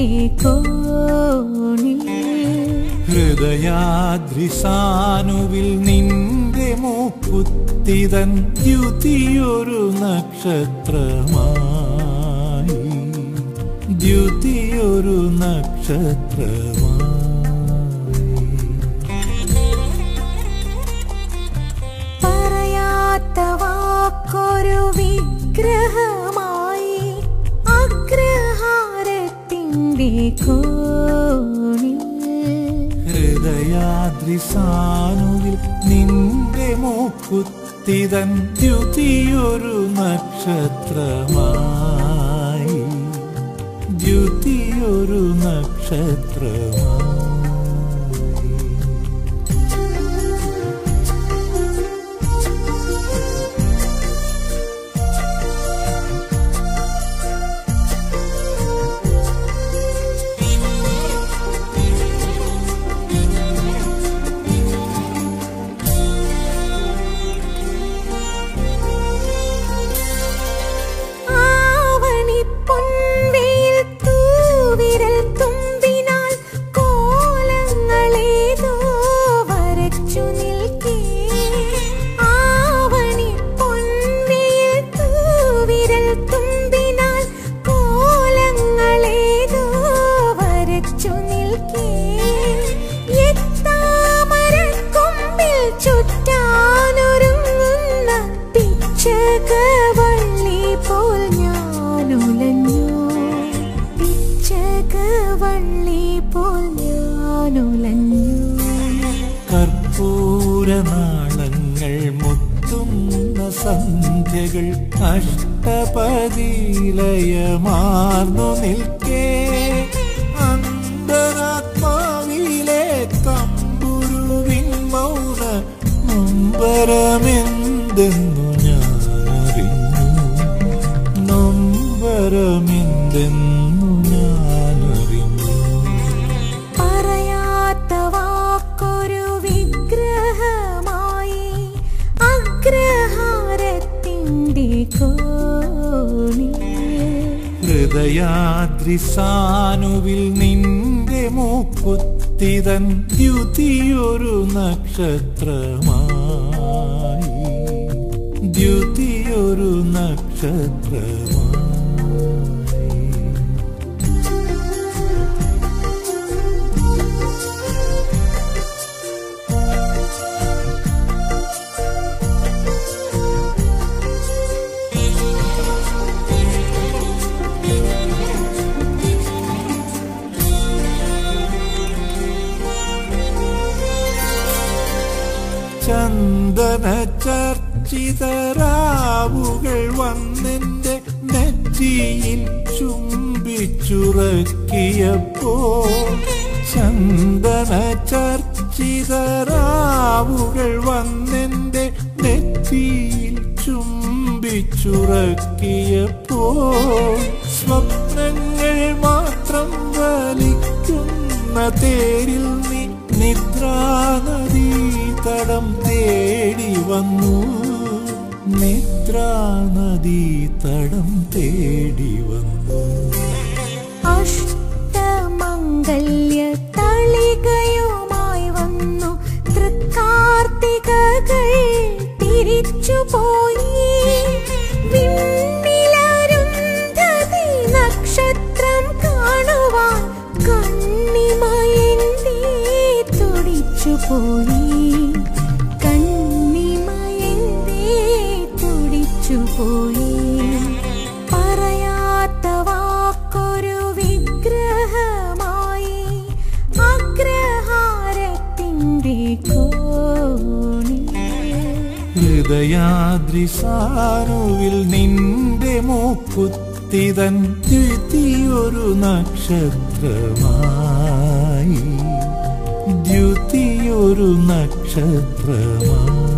കോണിൽ ഹൃദയാദ്രിസാനുവിൽ നിന്റെ മൂക്കുത്തിതൻ ദ്യുതിയൊരു നക്ഷത്രമായി ദ്യുതിയൊരു നക്ഷത്രമായി പറയാത്ത വാക്കൊരു വിഗ്രഹമായി അഗ്രഹാരത്തിൻ്റെ കോണിൽ ഹൃദയാദ്രിസാനുവിൽ നിന്റെ മൂക്കുത്തിതൻ ദ്യുതിയൊരു നക്ഷത്രമായി ദ്യുതിയൊരു നക്ഷത്രമായി ആവണിപ്പൊൻവെയിൽ തൂവിരൽ തുമ്പിനാൽ കോലങ്ങളേതോ വരച്ചു നിൽക്കേ. ആവണിപ്പൊൻവെയിൽ തൂവിരൽ തുമ്പിനാൽ കോലങ്ങളേതോ വരച്ചു നിൽക്കേ. എത്താമരക്കൊമ്പിൽ ചുറ്റാനൊരുങ്ങുന്ന പിച്ചകവള്ളി പോൽ ഞാനുലഞ്ഞു പിച്ചകവള്ളി പോൽ ഞാനുലഞ്ഞു കർപ്പൂരനാളങ്ങൾ മുത്തുന്ന സന്ധ്യകൾ അഷ്ടപതിലയമാർന്നു നിൽക്കേ അന്തരാത്മാവിലെ തമ്പുരുവിൻ മൗന നൊമ്പരമെന്തെന്നു ഞാനറിഞ്ഞു നൊമ്പരമെന്തെന്നു ഞാനറിഞ്ഞു പറയാത്ത വാക്കൊരു വിഗ്രഹമായി അഗ്രഹാരത്തിൻ്റെ കോണിൽ ഹൃദയാദ്രിസാനുവിൽ നിന്റെ മൂക്കുത്തിതൻ ദ്യുതിയൊരു നക്ഷത്രമായി ദ്യുതിയൊരു നക്ഷത്രമായി ചന്ദന ചർച്ചിതരാവുകൾ വന്നെന്റെ നെറ്റിയിൽ ചുംബിച്ചുറക്കിയപ്പോ ചന്ദന ചർച്ചിതരാവുകൾ വന്നെന്റെ നെറ്റിയിൽ ചുംബിച്ചുറക്കിയപ്പോ സ്വപ്നങ്ങൾ മാത്രം വലിക്കുന്ന തേരിൽ നീ നിദ്രാനദീ തടം തേടി വന്നു നിദ്രാനദീ തടം തേടി വന്നു അഷ്ടമംഗല്യ തളികയുമായി വന്നു തൃക്കാർത്തികകൾ തിരിച്ചുപോയി വിണ്ണിലരുന്ധതി നക്ഷത്രം കാണുവാൻ കണ്ണിമയന്തേ തുടിച്ചുപോയി കണ്ണിമയന്തേ തുടിച്ചുപോയി പറയാത്ത വാക്കൊരു വിഗ്രഹമായി അഗ്രഹാരത്തിൻ്റെ കോണിൽ ഹൃദയാദ്രിസാനുവിൽ നിന്റെ മൂക്കുത്തിതൻ ദ്യുതിയൊരു നക്ഷത്രമായി ദ്യുതിയൊരു നക്ഷത്രമായി